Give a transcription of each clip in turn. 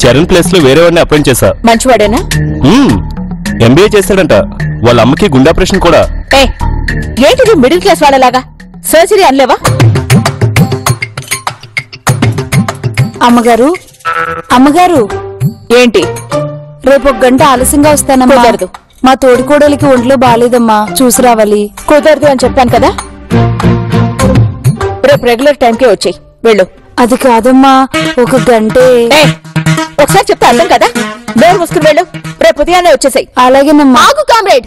Charan place లో వేరే వాడిని అపాయింట్ చేశా మంచివాడేనా ఎంబీఏ చేశాడంట వాళ్ళ అమ్మకి గుండె ఆపరేషన్ కూడా ఏ ఏంటిది మిడిల్ క్లాస్ వాళ్ళలాగా సర్జరీ అనలేవా అమ్మగారు అమ్మగారు ఏంటి రేపు ఒక గంట ఆలస్యంగా వస్తానమ్మా కుదరదు. మా తోడికోడలికి ఒంట్లో బాగాలేదమ్మా చూసి రావాలి కుదరదు అని చెప్పాను కదా రేపు రెగ్యులర్ టైంకే వచ్చేయి వెళ్ళు అది కాదమ్మా ఒక గంటే ఏ ఒకసారి చెప్తే అర్థం కదా నోరు మూసుకుని వెళ్ళు రేపు ఉదయాన్నే వచ్చేసాయి అలాగేనమ్మా ఆగు కామ్రేడ్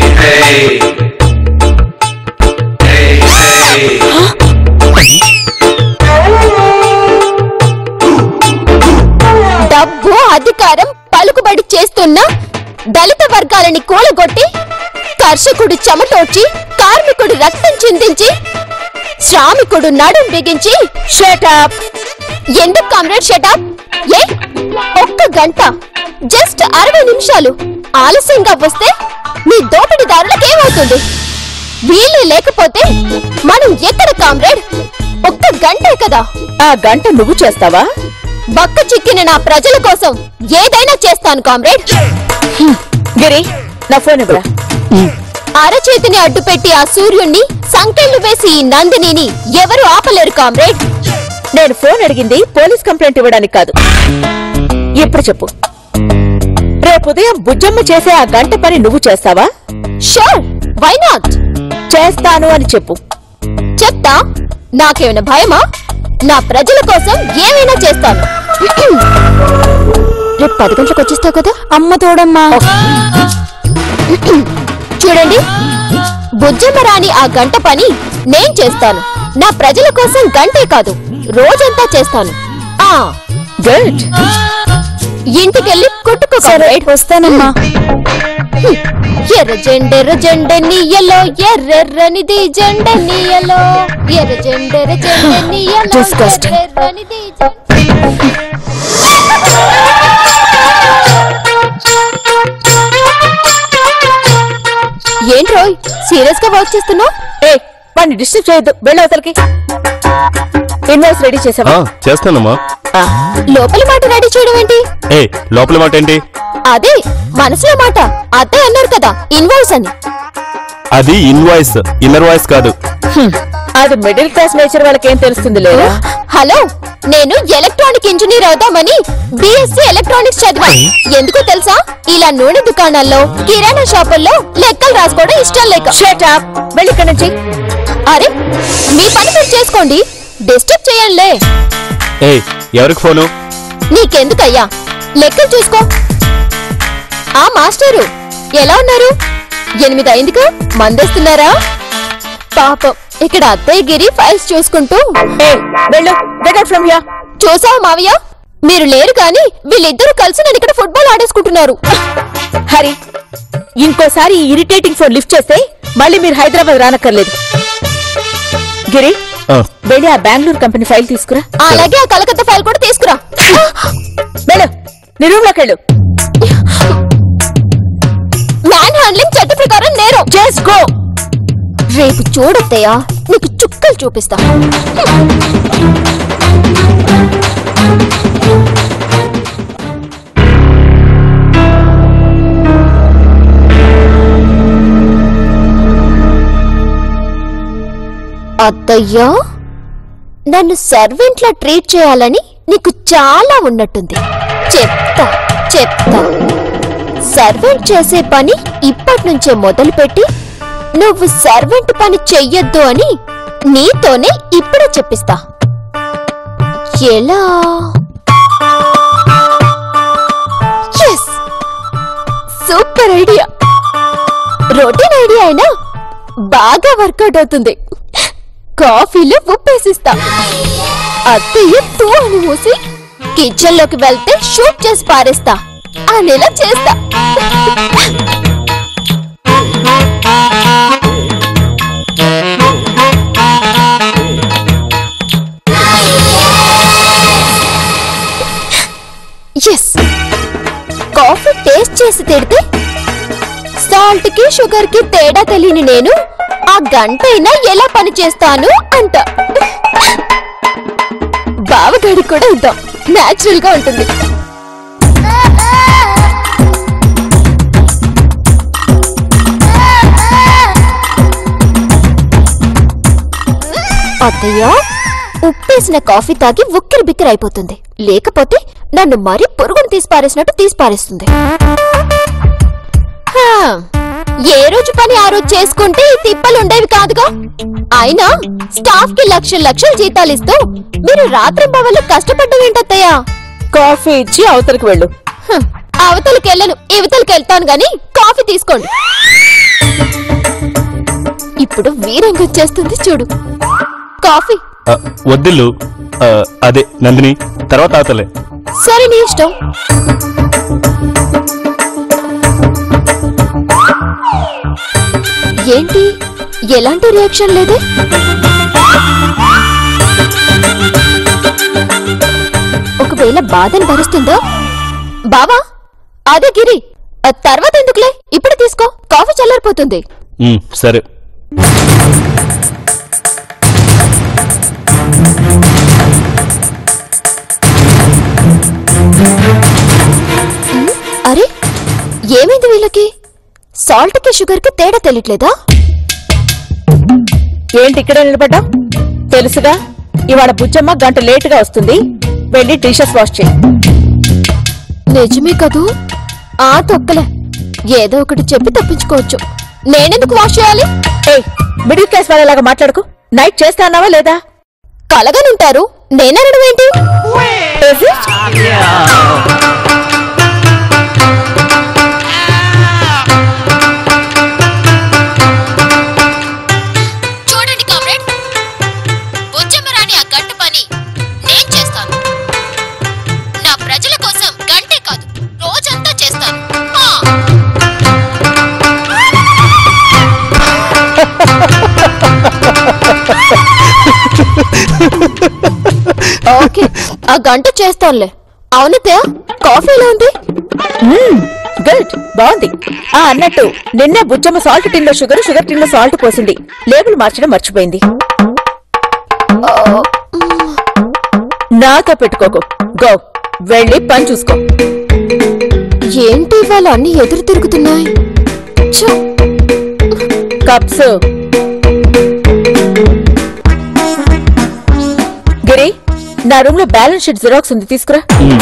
డబ్బు అధికారం పలుకుబడి చేస్తున్న దళిత వర్గాలని కూలగొట్టి కర్షకుడు చెమటోడ్చి కార్మికుడు రక్తం చిందించి శ్రామికుడు నడుం బిగించి షటప్ ఎందుకు కామ్రేడ్ షటప్ ఏ ఒక్క గంట జస్ట్ అరవై నిమిషాలు ఆలస్యంగా వస్తే మీ దోపిడీదారులకు ఏమవుతుంది వీళ్ళు లేకపోతే మనం ఎక్కడ కామ్రేడ్ ఒక్క గంటే కదా ఆ గంట నువ్వు చేస్తావా బక్క చిక్కిన నా ప్రజల కోసం ఏదైనా చేస్తాను కామ్రేడ్ గిరి నా ఫోన్ ఇవ్వరా అరచేతిని అడ్డుపెట్టి ఆ సూర్యుణ్ణి సంకెళ్లు వేసి ఈ నందినిని ఎవరు ఆపలేరు కామ్రేడ్ నేను ఫోన్ అడిగింది పోలీస్ కంప్లైంట్ ఇవ్వడానికి కాదు ఇప్పుడు చెప్పు రేపు ఉదయం బుజ్జమ్మ చేసే ఆ గంట పని నువ్వు చేస్తావా షూర్ వై నాట్ చేస్తాను అని చెప్పు చెప్తా నాకేమైనా భయమా నా ప్రజల కోసం ఏమైనా చేస్తాను రేపు పది గంటలకు వచ్చేస్తావు కదా అమ్మ తోడమ్మా చూడండి బుజ్జమ్మ రాని ఆ గంట పని నేను చేస్తాను నా ప్రజల కోసం గంటే కాదు రోజంతా చేస్తాను ఆ గుడ్ ఇంటికెళ్ళి కొట్టుకో సరే కామ్రేడ్. వస్తానమ్మా ఎర్ర జెండెర్ర జెండ నీయలో ఎర్రెర్రనిది జెండ నీయలో ఎర్ర జెండెర్ర జెండ నీయలో Disgusting. ఎర్రెర్రనిది జెండ ఏంట్రోయ్ సీరియస్ గా వర్క్ చేస్తున్నావు ఏ వాడిని డిస్టర్బ్ చేయొద్దు వెళ్ళి అవతలకి ఇన్వాయిస్ రెడీ చేసావా ఆ, చేస్తానమ్మా ఆ, లోపల మాట రెడీ చేయడం ఏంటి ఏ లోపల మాట ఏంటి అదే మనసులో మాట అత్తయ్య అన్నారు కదా ఇన్వాయిస్ అని అది ఇన్వాయిస్ ఇన్నర్ వాయిస్ కాదు హ్మ్. అది మిడిల్ క్లాస్ నేచర్ వాళ్ళకి ఏం తెలుస్తుంది లేదా హలో నేను ఎలక్ట్రానిక్ ఇంజనీర్ అవుదామని బిఎస్సి ఎలక్ట్రానిక్స్ చదివా ఎందుకో తెలుసా ఇలా నూనె దుకాణాల్లో కిరాణా షాపుల్లో లెక్కలు రాసుకోవడం ఇష్టం లేక షట్ అప్ వెళ్ళి ఇక్కడి నుంచి అరే మీ పని మీరు చేసుకోండి డిస్టర్బ్ చేయండిలే ఏ ఎవరికి ఫోను నీకెందుకయ్యా లెక్కలు చూసుకో ఆ మాస్టరు ఎలా ఉన్నారు ఎనిమిది అయిందిగా మందేస్తున్నారా పాపం ఇక్కడ అత్తయ్య గిరి ఫైల్స్ చూసుకుంటూ ఏ వెళ్ళు గెట్ అవుట్ ఫ్రమ్ హియర్ చూసావా మావయ్య మీరు లేరు కానీ వీళ్ళిద్దరూ కలిసి నన్ను ఇక్కడ ఫుట్బాల్ ఆడేసుకుంటున్నారు హరి ఇంకోసారి ఈ ఇరిటేటింగ్ ఫోన్ లిఫ్ట్ చేస్తే మళ్ళీ మీరు హైదరాబాద్ రానక్కర్లేదు గిరి ఆ, వెళ్ళి ఆ బెంగళూరు కంపెనీ ఫైల్ తీసుకురా అలాగే ఆ కలకత్తా ఫైల్ కూడా తీసుకురా వెళ్ళు నీ రూమ్ లోకి వెళ్ళు మ్యాన్ హ్యాండ్లింగ్ చట్ట ప్రకారం నేరం జస్ట్ గో రేపు చూడత్తయ్యా నీకు చుక్కలు చూపిస్తా అత్తయ్యా నన్ను సర్వెంట్లా ట్రీట్ చేయాలని నీకు చాలా ఉన్నట్టుంది చెప్తా చెప్తా సర్వెంట్ చేసే పని ఇప్పటి నుంచే మొదలుపెట్టి నువ్వు సర్వెంట్ పని చెయ్యొద్దు అని నీతోనే ఇప్పుడే చెప్పిస్తా ఎలా yes super idea routine idea అయినా బాగా వర్కౌట్ అవుతుంది కాఫీలో ఉప్పేసిస్తా అత్తయ్య తూ అని మూసి కిచెన్ లోకి వెళ్తే షూట్ చేసి పారేస్తా అనేలా చేస్తా ఎస్ కాఫీ టేస్ట్ చేసి తిడితే సాల్ట్ కి షుగర్ కి తేడా తెలియని నేను ఆ గంటైనా ఎలా పని చేస్తాను అంట బావగాడి కూడా ఇద్దాం నాచురల్ గా ఉంటుంది అత్తయ్య ఉప్పేసిన కాఫీ తాగి ఉక్కిరి బిక్కిరి అయిపోతుంది లేకపోతే నన్ను మరీ పురుగును తీసి పారేసినట్టు తీసి పారేస్తుంది హా, ఏ రోజు పని ఆ రోజు చేసుకుంటే ఈ తిప్పలు ఉండేవి కాదుగా అయినా స్టాఫ్ కి లక్షల లక్షలు జీతాలు ఇస్తూ మీరు రాత్రి పగళ్ళు కష్టపడ్డమేంటత్తయ్య కాఫీ ఇచ్చి అవతలికి వెళ్ళు హ్, అవతలకి వెళ్ళను ఇవతలకి వెళ్తాను గాని కాఫీ తీసుకోండి ఇప్పుడు వీరంగా చేస్తుంది చూడు కాఫీ ఆ, వద్దిల్లు ఆ, అదే నందిని తర్వాత ఆతలే సరే నీ ఇష్టం ఏంటి ఎలాంటి రియాక్షన్ లేదే ఒకవేళ బాధను భరిస్తుందో బావా అదే గిరి ఆ తర్వాత ఎందుకులే ఇప్పుడు తీసుకో కాఫీ చల్లారిపోతుంది ఉమ్, సరే అరే ఏమైంది వీళ్ళకి సాల్ట్ కి షుగర్ కి తేడా తెలియట్లేదా ఏంటి ఇక్కడే నిలబడ్డావు తెలుసుగా ఇవాళ బుజ్జమ్మ గంట లేటుగా వస్తుంది వెళ్ళి టీషర్ట్స్ వాష్ చేయి నిజమే కదూ ఆ తొక్కలే ఏదో ఒకటి చెప్పి తప్పించుకోవచ్చు నేనెందుకు వాష్ చేయాలి ఏ మిడిల్ క్లాస్ వాళ్ళలాగా మాట్లాడుకు నైట్ చేస్తా అన్నావా లేదా కలగనుంటారు నేననడం ఏంటి Is it? చూడండి కామ్రేడ్ బుజ్జమ్మరాణి ఆ గంట పని నేను చేస్తాను నా ప్రజల కోసం గంటే కాదు రోజంతా చేస్తాను ఆ! ఓకే ఆ గంట చేస్తానులే అవునతే కాఫీ ఎలా ఉంది గుడ్ బాగుంది ఆ అన్నట్టు నిన్నే బుజ్జమ్మ సాల్ట్ టిన్ లో షుగర్ షుగర్ టిన్ లో సాల్ట్ పోసింది లేబుల్ మార్చడం మర్చిపోయింది నాతో పెట్టుకోకు గో వెళ్ళి పని చూసుకో ఏంటి వాళ్ళు అన్ని ఎదురు తిరుగుతున్నాయి ఛ! కప్స్ గిరి నా రూమ్ లో బ్యాలెన్స్ షీట్ జిరాక్స్ ఉంది తీసుకురా ఉమ్,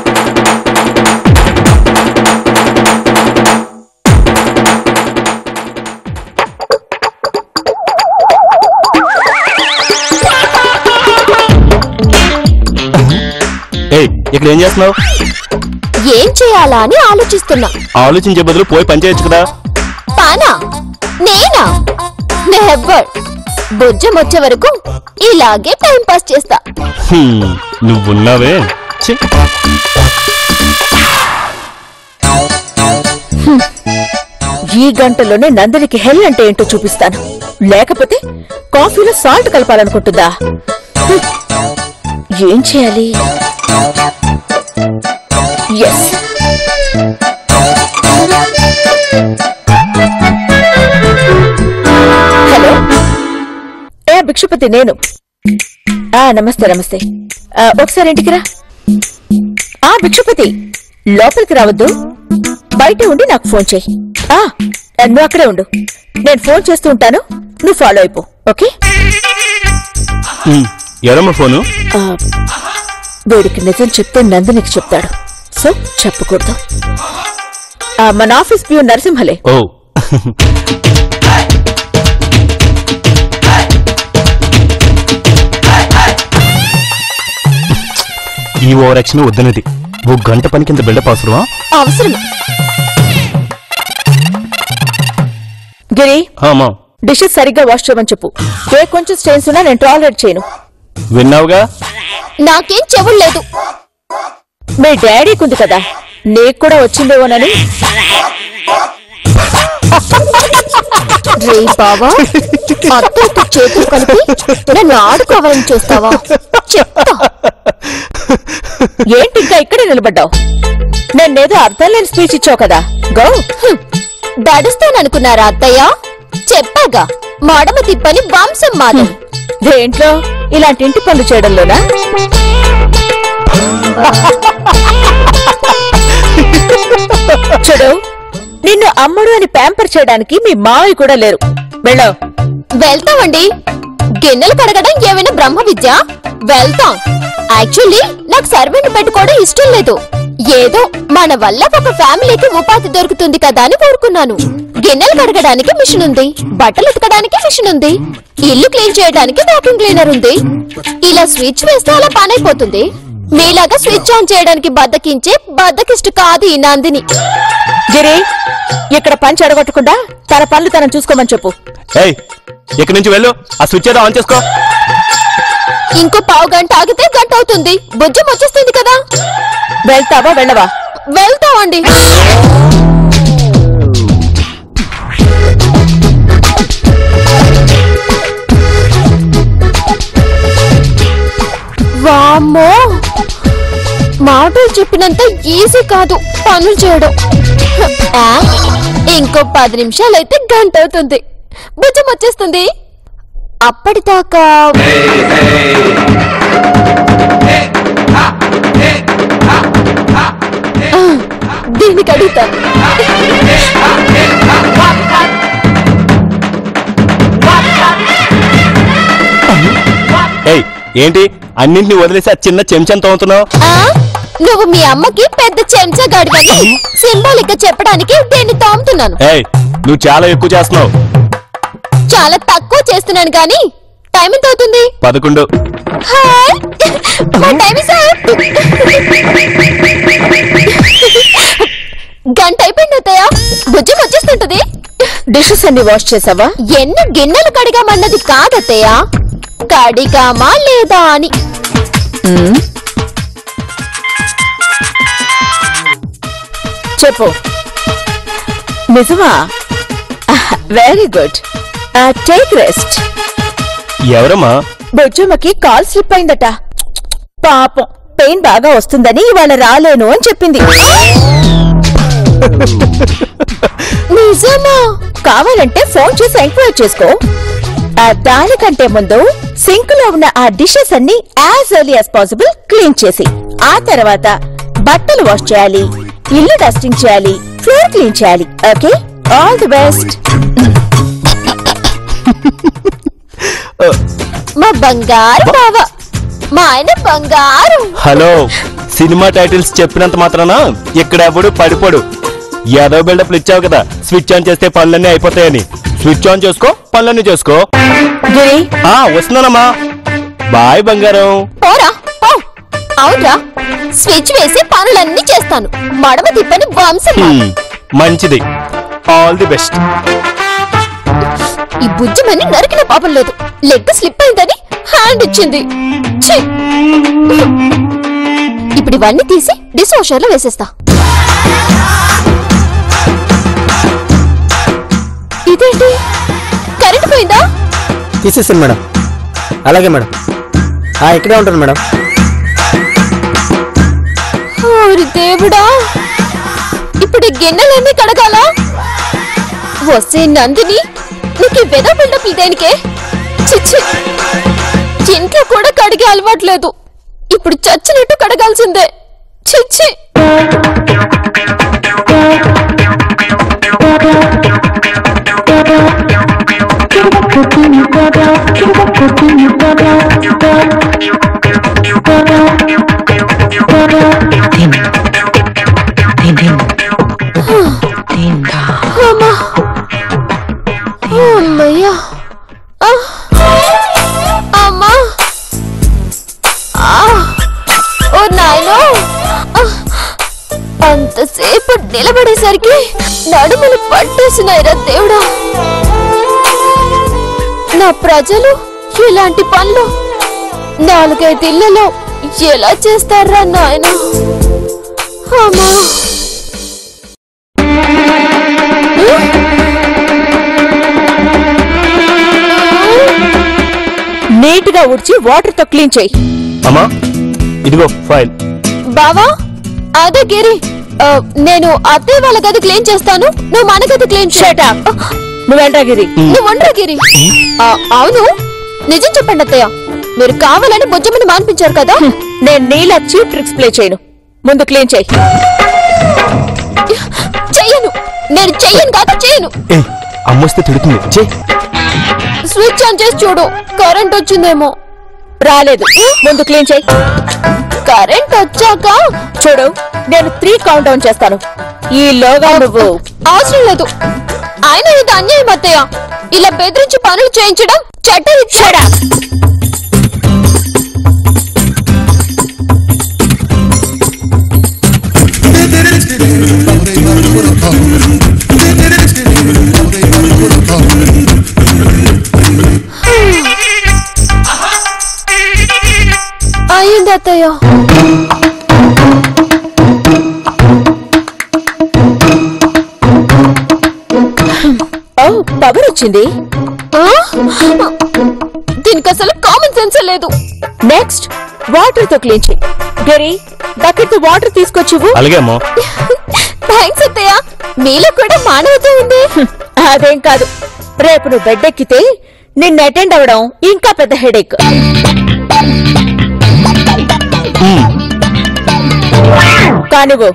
ఏయ్ ఇక్కడ ఏం చేస్తున్నావు ఏం చేయాలా అని ఆలోచిస్తున్నా ఆలోచించే బదులు పోయి పని చేయొచ్చు కదా పానా నేనా నెవర్ బుజ్జం వచ్చే వరకు ఇలాగే టైం పాస్ చేస్తా హ్మ్, నువ్వున్నావే ఛీ, ఈ గంటలోనే నందినికి హెల్ అంటే ఏంటో చూపిస్తాను లేకపోతే కాఫీలో సాల్ట్ కలపాలనుకుంటుందా హ్మ్. ఏం చేయాలి ఎస్ హలో ఏ భిక్షపతి నేను ఆ నమస్తే నమస్తే ఆ, ఒకసారి ఇంటికి రా ఆ భిక్షపతి లోపలికి రావద్దు బయట ఉండి నాకు ఫోన్ చేయి ఆ నువ్వు అక్కడే ఉండు నేను ఫోన్ చేస్తూ ఉంటాను నువ్వు ఫాలో అయిపో ఓకే ఉమ్, ఎవరమ్మా ఫోను ఆ, వీడికి నిజం చెప్తే నందినికి చెప్తాడు సో చెప్పకూడదు ఆ, మన ఆఫీస్ ప్యూ నరసింహలే ఓ ఈ ఓవర్ యాక్షన్ వద్దనది ఓ గంట పని కింద బిల్డప్ అవసరమా అవసరం గిరి ఆ, అమ్మా డిషెస్ సరిగ్గా వాష్ చేయమని చెప్పు ఏ కొంచెం స్టెయిన్స్ ఉన్నా నేను టాలరేట్ చేయను విన్నావుగా నాకేం చెవులు లేదు మీ డాడీకి ఉంది కదా నీకు కూడా వచ్చిందేమోనని రే బావా అత్తతో చేతులు కలిపి నన్ను ఆడుకోవాలని చూస్తావా చెప్తా ఏంటి ఇంకా ఇక్కడే నిలబడ్డావు నేనేదో అర్థం లేని స్పీచ్ ఇచ్చావు కదా గో హ్మ్. దడుస్తాననుకున్నారా అత్తయ్య చెప్పాగా మడమ తిప్పని వంశం మాది దేంట్లో ఇలాంటి ఇంటి పనులు చేయడంలోనా చూడు నిన్ను అమ్మడు అని ప్యాంపర్ చేయడానికి మీ మావయ్య కూడా లేరు వెళ్ళావు వెళ్తామండి గిన్నెలు కడగడం ఏమైనా బ్రహ్మ విద్య వెళ్తాం యాక్చువల్లీ నాకు సర్వెంట్ పెట్టుకోవడం ఇష్టం లేదు ఏదో మన వల్ల ఒక ఫ్యామిలీకి ఉపాధి దొరుకుతుంది కదా అని కోరుకున్నాను గిన్నెలు కడగడానికి మిషన్ ఉంది బట్టలు ఉతకడానికి మిషన్ ఉంది ఇల్లు క్లీన్ చేయడానికి వాక్యూమ్ క్లీనర్ ఉంది ఇలా స్విచ్ వేస్తే అలా పని అయిపోతుంది మీలాగా స్విచ్ ఆన్ చేయడానికి బద్దకించే బద్దకిష్ట కాదు ఈ నందిని గిరి ఇక్కడ పని చెడగొట్టకుండా తన పనులు తనను చూసుకోమని చెప్పు ఏయ్ ఇక్కడి నుంచి వెళ్ళు ఆ స్విచ్ ఏదో ఆన్ చేసుకో ఇంకో పావు గంట ఆగితే గంట అవుతుంది బుజ్జం వచ్చేస్తుంది కదా వెళ్తావా వెళ్ళవా వెళ్తామండి వామ్మో మాటలు చెప్పినంత ఈజీ కాదు పనులు చేయడం ఆ, ఇంకో పది నిమిషాలైతే గంట అవుతుంది భుజం వచ్చేస్తుంది అప్పటిదాకా ఆ, దీనికి అడుగుతాను ఏయ్ ఏంటి అన్నింటినీ వదిలేసి ఆ చిన్న చెంచంతో అవుతున్నావు ఆ, నువ్వు మీ అమ్మకి పెద్ద చెంచా గడివని సింబాలిక్ గా చెప్పడానికి దీన్ని తోముతున్నాను ఏయ్ నువ్వు చాలా ఎక్కువ చేస్తున్నావు చాలా తక్కువ చేస్తున్నాను గాని టైం ఎంత అవుతుంది పదకొండు హాయ్ మా టైం is up. గంట అయిపోయింది అత్తయ్య భుజం వచ్చేస్తుంటది డిషెస్ అన్ని వాష్ చేసావా ఎన్ని గిన్నెలు కడిగామన్నది కాదత్తయ్య కడిగామా లేదా అని చెప్పు నిజమా వెరీ గుడ్ టేక్ రెస్ట్ ఎవరమ్మా బొజ్జమ్మకి కాల్ స్లిప్ అయిందట పాపం పెయిన్ బాగా వస్తుందని ఇవాళ రాలేను అని చెప్పింది నిజమా కావాలంటే ఫోన్ చేసి ఎంక్వైరీ చేసుకో ఆ దానికంటే ముందు సింక్ లో ఉన్న ఆ డిషెస్ అన్ని as early as possible clean చేసి ఆ తర్వాత బట్టలు వాష్ చేయాలి ఇల్లు డస్టింగ్ చేయాలి ఫ్లోర్ క్లీన్ చేయాలి ఓకే ఆల్ ది బెస్ట్ మా బంగారు బావ మా ఆయన బంగారు హలో సినిమా టైటిల్స్ చెప్పినంత మాత్రాన ఇక్కడ ఎవడు పడిపోడు ఏదో బిల్డప్లు ఇచ్చావు కదా స్విచ్ ఆన్ చేస్తే పనులన్నీ అయిపోతాయని స్విచ్ ఆన్ చేసుకో పనులన్నీ చేసుకో గిరి ఆ వస్తున్నానమ్మా బాయ్ బంగారం పోరా పో అవునరా స్విచ్ వేసి పనులన్నీ చేస్తాను మడమ తిప్పని వంశం హ్మ్, మంచిది ఆల్ ది బెస్ట్ ఈ బుజ్జమని నరికిన పాపం లేదు లెగ్ స్లిప్ అయిందని హ్యాండ్ ఇచ్చింది ఛీ! ఇప్పుడు ఇవన్నీ తీసి డిష్ వాషర్ లో వేసేస్తా ఇదేంటి కరెంట్ పోయిందా తీసేస్తాను మేడం అలాగే మేడం ఆ, ఇక్కడే ఉంటాను మేడం ఓరి దేవుడా ఇప్పుడు ఈ గిన్నెలన్నీ కడగాల వస్తే నందిని నీకు వెద బిల్డప్లు దేనికే చిచ్చి ఇంట్లో కూడా కడిగే అలవాట్లేదు ఇప్పుడు చచ్చినట్టు కడగాల్సిందే చిచ్చి అమ్మా అమ్మయ్యా ఆ! అమ్మా ఆ! ఓ నాయనో ఆ! అంతసేపు నిలబడేసరికి నడుములు పట్టేసినాయిరా దేవుడా నా ప్రజలు ఇలాంటి పనులు నాలుగైదు ఇళ్లలో ఎలా చేస్తారా నాయన అమ్మా నీట్ గా ఉడిచి వాటర్ తో క్లీన్ చేయి అమ్మా ఇదిగో ఫైల్ బావా అదే గిరి ఆ, నేను అత్తయ్య వాళ్ళ గది క్లీన్ చేస్తాను నువ్వు మన గది క్లీన్ Shut up. నువ్వేంట్రా గిరి నువ్వు ఉండరా గిరి ఆ, అవును నిజం చెప్పండి అత్తయ్య మీరు కావాలని బుజ్జమని మాన్పించారు కదా నేను నీలా చీప్ ట్రిక్స్ ప్లే చేయను ముందు క్లీన్ చేయి నేను చెయ్యను కాదు చేయను ఏ అమ్మొస్తే తిడుతుంది చే స్విచ్ ఆన్ చేసి చూడు కరెంట్ వచ్చిందేమో రాలేదు ముందు క్లీన్ చేయి కరెంట్ వచ్చాక చూడు నేను త్రీ కౌంట్ డౌన్ చేస్తాను ఈ లోగా నువ్వు అవసరం లేదు ఆయన ఇది అన్యాయం అత్తయ్య ఇలా బెదిరించి పనులు చేయించడం చట్టరీత్యా అయ్యింది అత్తయ్య ఓ పవర్ వచ్చింది ఆ? దీనికి అసలు కామన్ సెన్స్ లేదు నెక్స్ట్ వాటర్ తో క్లీన్ చేయి గరి బకెట్ తో వాటర్ తీసుకొచ్చివు అలాగే అమ్మో థ్యాంక్స్ అత్తయ్య మీలో కూడా మానవత ఉంది అదేం కాదు రేపు నువ్వు బెడ్ ఎక్కితే నిన్ను అటెండ్ అవ్వడం ఇంకా పెద్ద హెడేక్ కానివ్వు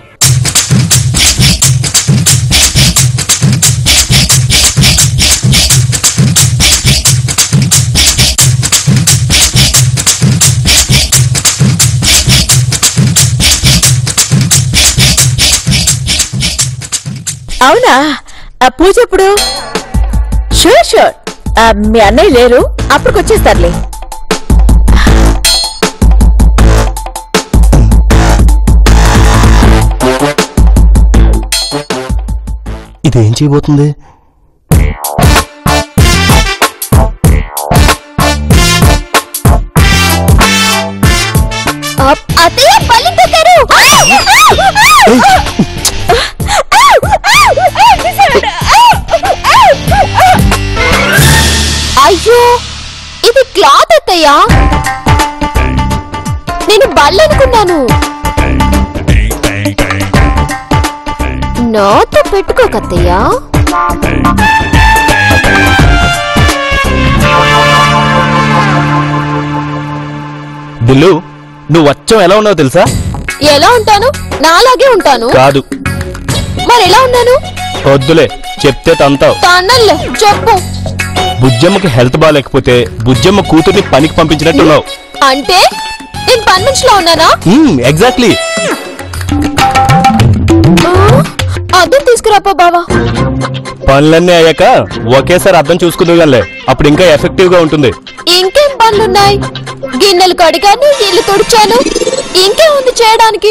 అవునా ఆ పూజ ఎప్పుడు షూర్ షూర్ ఆ, మీ అన్నయ్య లేరు అప్పటికి వచ్చేస్తారులే ఇదేం చేయబోతుంది అప్- అత్తయ్య పల్లి తొక్కారు అయ్యో ఇది క్లాత్ అత్తయ్య నేను బల్ల అనుకున్నాను నాతో పెట్టుకోకత్తయ్యా బిల్లు నువ్వు వచ్చం ఎలా ఉన్నావు తెలుసా ఎలా ఉంటాను నాలాగే ఉంటాను కాదు మరి ఎలా ఉన్నాను వద్దులే చెప్తే తంతావు తన్నల్లే చెప్పు బుజ్జమ్మకి హెల్త్ బాగాలేకపోతే బుజ్జమ్మ కూతుర్ని పనికి పంపించినట్టున్నావు అంటే నేను పని మనిషిలో ఉన్నానా ఎగ్జాక్ట్లీ అద్దం తీసుకురాపో బావా పనులన్నీ అయ్యాక ఒకేసారి అర్థం చూసుకుందుగాలే అప్పుడు ఇంకా ఎఫెక్టివ్ గా ఉంటుంది ఇంకేం పనులున్నాయి గిన్నెలు కడిగాను ఇల్లు తుడిచాను ఇంకేం ఉంది చేయడానికి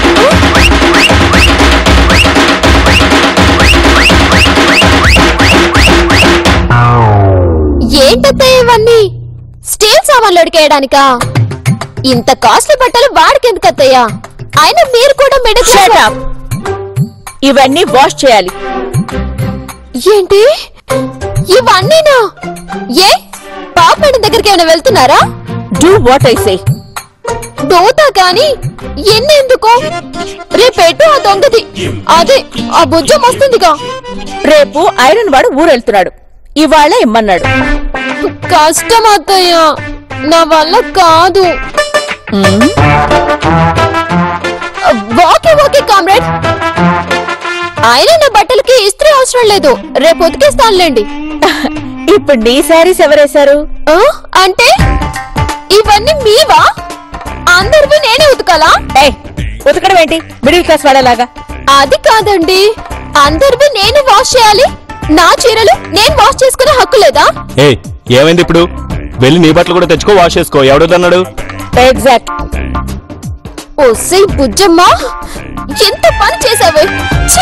ఏంటత్తయ్య ఇవన్నీ స్టీల్ సామాన్లు అడిగేయడానికా ఇంత కాస్ట్లీ బట్టలు వాడికెందుకు అత్తయ్య అయినా మీరు కూడా మిడిల్ Shut క్లాస్ up. ఇవన్నీ వాష్ చేయాలి ఏంటి ఇవన్నీనా ఏ పాప మేడం దగ్గరికి ఏమైనా వెళ్తున్నారా డూ వాట్ ఐ సే దోతా కాని ఎన్నెందుకో రేపెట్టు ఆ దొంగది అదే ఆ బుజ్జం వస్తుందిగా రేపు ఐరన్ వాడు ఊరెళ్తున్నాడు ఇవాళ ఇమ్మన్నాడు కష్టం అత్తయ్య నా వల్ల కాదు ఓకే ఓకే కామ్రేడ్ ఆయన నా బట్టలకి ఇస్త్రీ అవసరం లేదు రేపు ఉతికేస్తానులేండి ఇప్పుడు నీ శారీస్ ఎవరేశారు ఆ? అంటే ఇవన్నీ మీవా అందరివి నేనే ఉతకాలా ఏయ్ ఉతకడం ఏంటి మిడిల్ క్లాస్ వాళ్ళలాగా అది కాదండి అందరివి నేను వాష్ చేయాలి నా చీరలు నేను వాష్ చేసుకునే హక్కు లేదా ఏ ఏమైంది ఇప్పుడు వెళ్ళి నీ బట్టలు కూడా తెచ్చుకో వాష్ చేసుకో ఎవడొద్దన్నాడు ఎగ్జాక్ట్ ఓసై బుజ్జమ్మ ఎంత పని చేసావే ఛీ!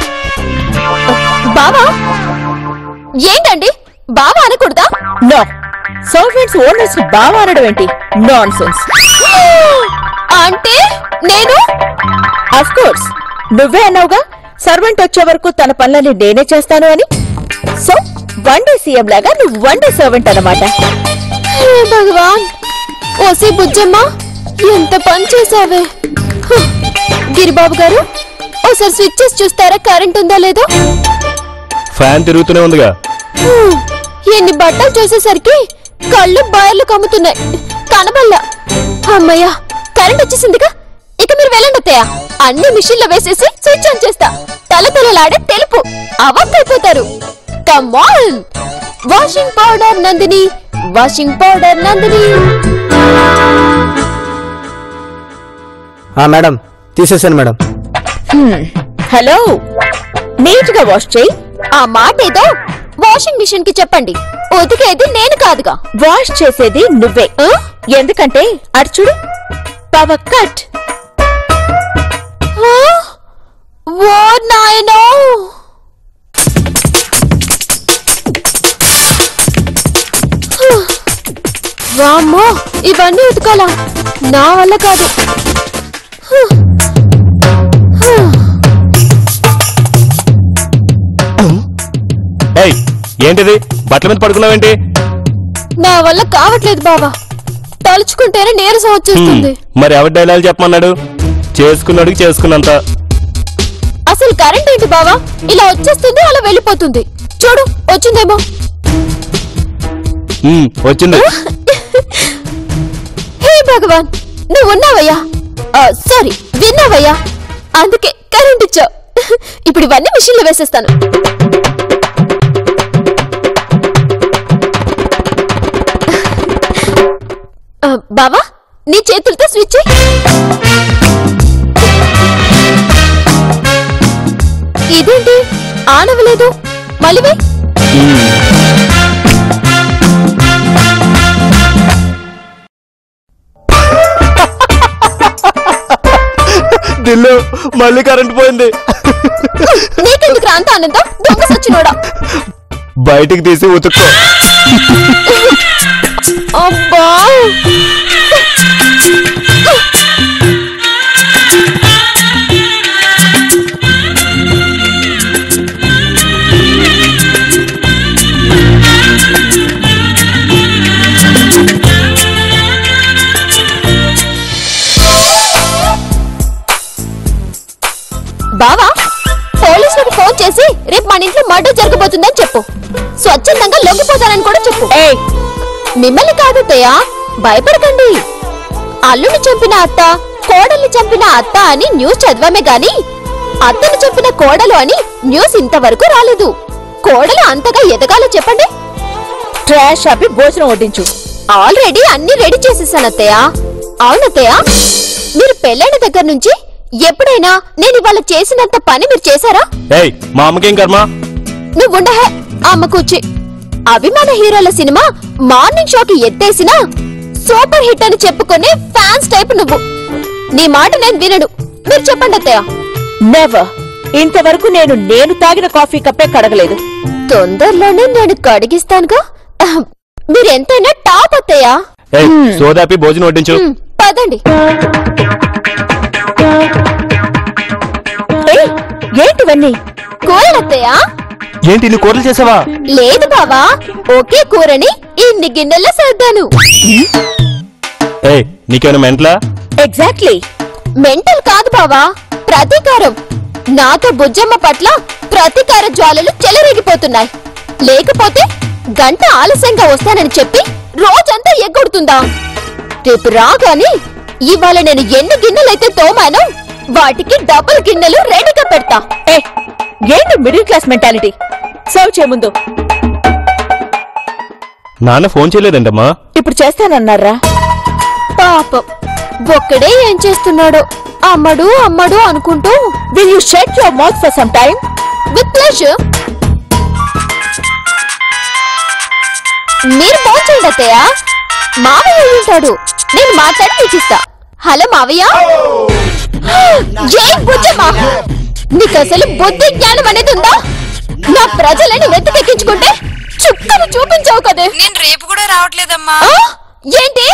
బావా ఏంటండి బావా అనకూడదా నో సర్వెంట్స్ ఓనర్స్ బాగా అనడం ఏంటి నాన్ సెన్స్ అంటే నేను అఫ్ కోర్స్ నువ్వే అన్నావుగా సర్వెంట్ వచ్చే వరకు తన పనులని నేనే చేస్తాను అని సో వన్ డే సీఎం లాగా నువ్వు వన్ డే సర్వెంట్ అన్నమాట హే భగవాన్ ఓసే బుజ్జమ్మ ఎంత పని చేసావే హ్. గిరిబాబు గారు ఓసారి స్విచ్ చేసి చూస్తారా కరెంట్ ఉందా లేదో ఫ్యాన్ తిరుగుతూనే ఉందిగా హ్మ్. ఎన్ని బట్టలు చూసేసరికి కళ్ళు బాయర్లు కమ్ముతున్నాయి కనబల్లా అమ్మయ్యా కరెంట్ వచ్చేసిందిగా ఇక మీరు వెళ్ళండి అత్తయ్య అన్ని మిషన్లు వేసేసి స్విచ్ ఆన్ చేస్తా తలతలలాడే తెలుపు అవక్కైపోతారు come on washing powder Nandini washing powder Nandini ఆ, మేడం తీసేసాను మేడం హలో నీట్ గా వాష్ చేయి ఆ మాట ఏదో వాషింగ్ మిషన్ కి చెప్పండి ఉతికేది నేను కాదుగా వాష్ చేసేది నువ్వే ఆ? ఎందుకంటే అటు చూడు పవర్ కట్ ఆ? ఓ నాయనో వామ్మో ఇవన్నీ ఉతకాలా నా వల్ల కాదు ఏయ్ ఏంటిది బట్టల మీద పడుకున్నావేంటి నా వల్ల కావట్లేదు బాబా తలుచుకుంటేనే నీరసం హ్మ్, వచ్చేస్తుంది మరి ఎవరి డైలాగ్ చెప్పమన్నాడు చేసుకున్నాడికి చేసుకున్నంత అసలు కరెంట్ ఏంటి బావా ఇలా వచ్చేస్తుంది అలా వెళ్ళిపోతుంది చూడు వచ్చిందేమో హ్మ్, వచ్చింది హే భగవాన్ నువ్వు ఉన్నావయ్యా సారీ విన్నావయ్యా అందుకే కరెంట్ ఇచ్చావు ఇప్పుడు ఇవన్నీ మిషన్లో వేసేస్తాను ఆ, బావా నీ చేతులతో స్విచ్ చెయ్. ఇదేంటి ఆనవలేదు మళ్ళీ దిల్లు మళ్ళీ కరెంట్ పోయింది నీకెందుకు రాంత ఆనందం దొంగ సచ్చినోడా బయటికి తీసి ఉతుక్కో అబ్బా బావా పోలీసులకు ఫోన్ చేసి రేపు మన ఇంట్లో మర్డర్ జరగబోతుందని చెప్పు స్వచ్ఛందంగా లొంగిపోతానని కూడా చెప్పు ఏయ్ మిమ్మల్ని కాదు తయ్యా భయపడకండి అల్లుని చంపిన అత్త కోడల్ని చంపిన అత్త అని న్యూస్ చదివామే గాని అత్తను చంపిన కోడలు అని న్యూస్ ఇంతవరకు రాలేదు కోడలు అంతగా ఎదగాలో చెప్పండి ట్రాష్ ఆపి భోజనం వడ్డించు ఆల్రెడీ అన్ని రెడీ చేసేసాను అత్తయ్య అవునత్తయ్య మీరు పెళ్ళైన దగ్గర నుంచి ఎప్పుడైనా నేను ఇవాళ చేసినంత పని మీరు చేశారా ఏయ్ మా అమ్మకేం కర్మ నువ్వుండహే అమ్మ కూర్చి అభిమాన హీరోల సినిమా మార్నింగ్ షోకి ఎత్తేసినా సూపర్ హిట్ అని చెప్పుకునే ఫ్యాన్స్ టైప్ నువ్వు నీ మాట నేను వినడు మీరు చెప్పండి అత్తయ్య నెవర్ ఇంతవరకు నేను నేను తాగిన కాఫీ కప్పే కడగలేదు తొందరలోనే నేను కడిగిస్తానుగా అహ్, మీరెంతైనా టాప్ అత్తయ్య ఏయ్ సోదాపి భోజనం వడ్డించు హ్మ్, పదండి ఏయ్ ఏంటివన్నీ కూరలత్తయ్య ఏంటి ఇన్ని కూరలు చేసావా లేదు బావా ఒకే కూరని ఇన్ని గిన్నెల్లో సర్దాను ఏయ్ నీకేమైనా మెంట్లా ఎగ్జాక్ట్లీ మెంటల్ కాదు బావా ప్రతీకారం నాతో బుజ్జమ్మ పట్ల ప్రతీకార జ్వాలలు చెలరేగిపోతున్నాయి లేకపోతే గంట ఆలస్యంగా వస్తానని చెప్పి రోజంతా ఎగ్గొడుతుందా రేపు రాగాని ఇవాళ నేను ఎన్ని గిన్నెలైతే తోమానో వాటికి డబుల్ గిన్నెలు రెడీగా పెడతా ఏ ఏంటి మిడిల్ క్లాస్ మెంటాలిటీ సర్వ్ చే ముందు నాన్న ఫోన్ చేయలేదంటమ్మా ఇప్పుడు చేస్తానన్నారా పాపం ఒక్కడే ఏం చేస్తున్నాడో అమ్మడు అమ్మడు అనుకుంటూ will you shut your mouth for some time with pleasure మీరు ఫోన్ చేయండి అత్తయ్య మావయ్య అయి ఉంటాడు నేను మాట్లాడి మీకు ఇస్తా హలో మావయ్య ఏ బుజ్జమ్మా నీకు అసలు బుద్ధి జ్ఞానం అనేది ఉందా నా ప్రజలని వెతికెక్కించుకుంటే చుక్కలు చూపించావు కదే నేను రేపు కూడా రావట్లేదమ్మా ఆ? ఏంటి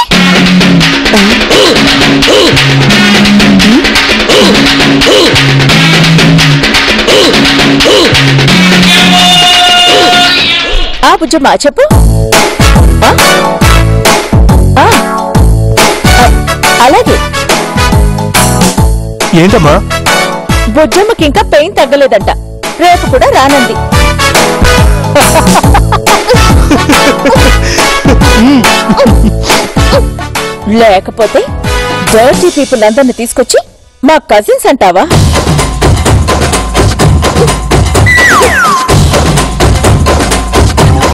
ఆ బుజ్జమ్మ చెప్పు ఆ? ఆ. ఆ, అలాగే ఏంటమ్మా బుజ్జమ్మకి ఇంకా పెయిన్ తగ్గలేదంట రేపు కూడా రానంది లేకపోతే డర్టీ పీపుల్ అందరిని తీసుకొచ్చి మా కజిన్స్ అంటావా